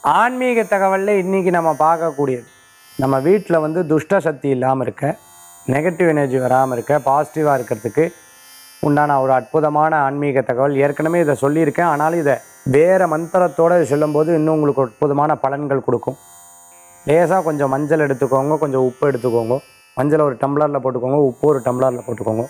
ஆன்மீக தகவலில் இன்றைக்கி நம்ம பார்க்கக்கூடியது நம்ம வீட்டில் வந்து துஷ்ட சக்தி இல்லாமல் இருக்க நெகட்டிவ் எனர்ஜி வராமல் இருக்க பாசிட்டிவாக இருக்கிறதுக்கு உண்டான ஒரு அற்புதமான ஆன்மீக தகவல் ஏற்கனவே இதை சொல்லியிருக்கேன் ஆனாலும் இதை வேறு மந்திரத்தோடு சொல்லும்போது இன்னும் உங்களுக்கு அற்புதமான பலன்கள் கொடுக்கும் லேசாக கொஞ்சம் மஞ்சள் எடுத்துக்கோங்க கொஞ்சம் உப்பு எடுத்துக்கோங்க மஞ்சளை ஒரு டம்ளரில் போட்டுக்கோங்க உப்பு ஒரு டம்ளரில் போட்டுக்கோங்க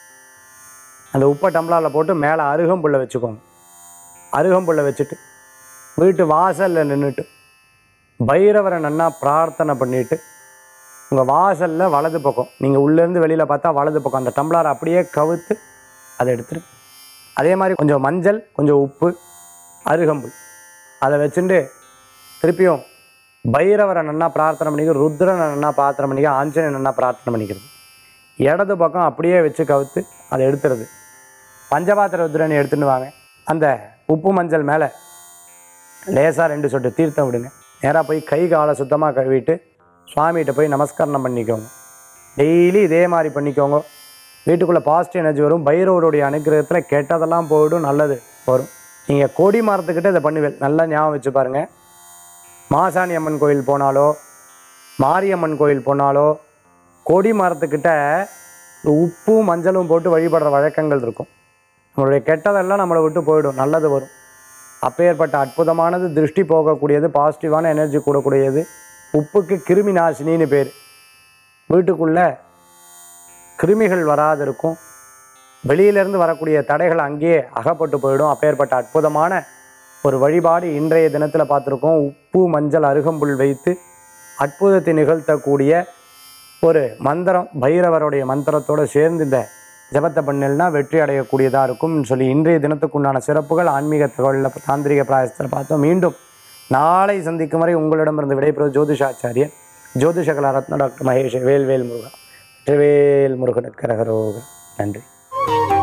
அந்த உப்பை டம்ளரில் போட்டு மேலே அருகம்புல்லை வச்சுக்கோங்க அருகம்புல்லை வச்சுட்டு வீட்டு வாசலில் நின்றுட்டு பைரவரை நன்னா பிரார்த்தனை பண்ணிட்டு உங்கள் வாசலில் வலது பக்கம் நீங்கள் உள்ளேருந்து வெளியில் பார்த்தா வலது பக்கம் அந்த டம்ளரை அப்படியே கவுத்து அதை எடுத்துரு அதே மாதிரி கொஞ்சம் மஞ்சள் கொஞ்சம் உப்பு அருகம்புல் அதை வச்சுட்டு திருப்பியும் பைரவரை நன்னா பிரார்த்தனை பண்ணிக்க ருத்ரனை நன்னா பிரார்த்தனை பண்ணிக்க ஆஞ்சநேயன் நன்னா பிரார்த்தனை பண்ணிக்கிறது இடது பக்கம் அப்படியே வச்சு கவுத்து அதை எடுத்துறது பஞ்சபாத்திர ருத்ரனை எடுத்துன்னு வாங்க அந்த உப்பு மஞ்சள் மேலே லேசாக ரெண்டு சொட்டு தீர்த்தம் விடுங்க நேராக போய் கை காலை சுத்தமாக கழுவிட்டு சுவாமிகிட்ட போய் நமஸ்காரம் பண்ணிக்கோங்க டெய்லி இதே மாதிரி பண்ணிக்கோங்க வீட்டுக்குள்ளே பாசிட்டிவ் எனர்ஜி வரும் பைரவருடைய அனுகிரகத்தில் கெட்டதெல்லாம் போயிடும் நல்லது வரும் நீங்கள் கொடி மரத்துக்கிட்ட இதை பண்ணுவேன் நல்லா ஞாபகம் வச்சு பாருங்கள் மாசாணி அம்மன் கோயில் போனாலோ மாரியம்மன் கோயில் போனாலோ கொடி மரத்துக்கிட்ட இந்த உப்பும் மஞ்சளும் போட்டு வழிபடுற வழக்கங்கள் இருக்கும் நம்மளுடைய கெட்டதெல்லாம் நம்மளை விட்டு போயிடும் நல்லது வரும் அப்பேற்பட்ட அற்புதமானது திருஷ்டி போகக்கூடியது பாசிட்டிவான எனர்ஜி கூடக்கூடியது உப்புக்கு கிருமி நாசினின்னு பேர் வீட்டுக்குள்ளே கிருமிகள் வராது இருக்கும் வெளியிலேருந்து வரக்கூடிய தடைகள் அங்கேயே அகப்பட்டு போயிடும் அப்பேற்பட்ட அற்புதமான ஒரு வழிபாடு இன்றைய தினத்தில் பார்த்துருக்கோம் உப்பு மஞ்சள் அருகம்புல் வைத்து அற்புதத்தை நிகழ்த்தக்கூடிய ஒரு மந்திரம் பைரவருடைய மந்திரத்தோடு சேர்ந்து இந்த ஜபத்தை பண்ணல்னா வெற்றி அடையக்கூடியதாக இருக்கும்னு சொல்லி இன்றைய தினத்துக்குண்டான சிறப்புகள் ஆன்மீக தகவலில் தாந்திரிக பிராயசத்தில் பார்த்தோம் மீண்டும் நாளை சந்திக்கும் வரை உங்களிடமிருந்து விடைபெறுவது ஜோதிஷாச்சாரியர் ஜோதிஷ கலா ரத்ன டாக்டர் மகேஷ் வேல்வேல் முருகன் வெற்றிவேல் முருகனுக்கு ரகரோக நன்றி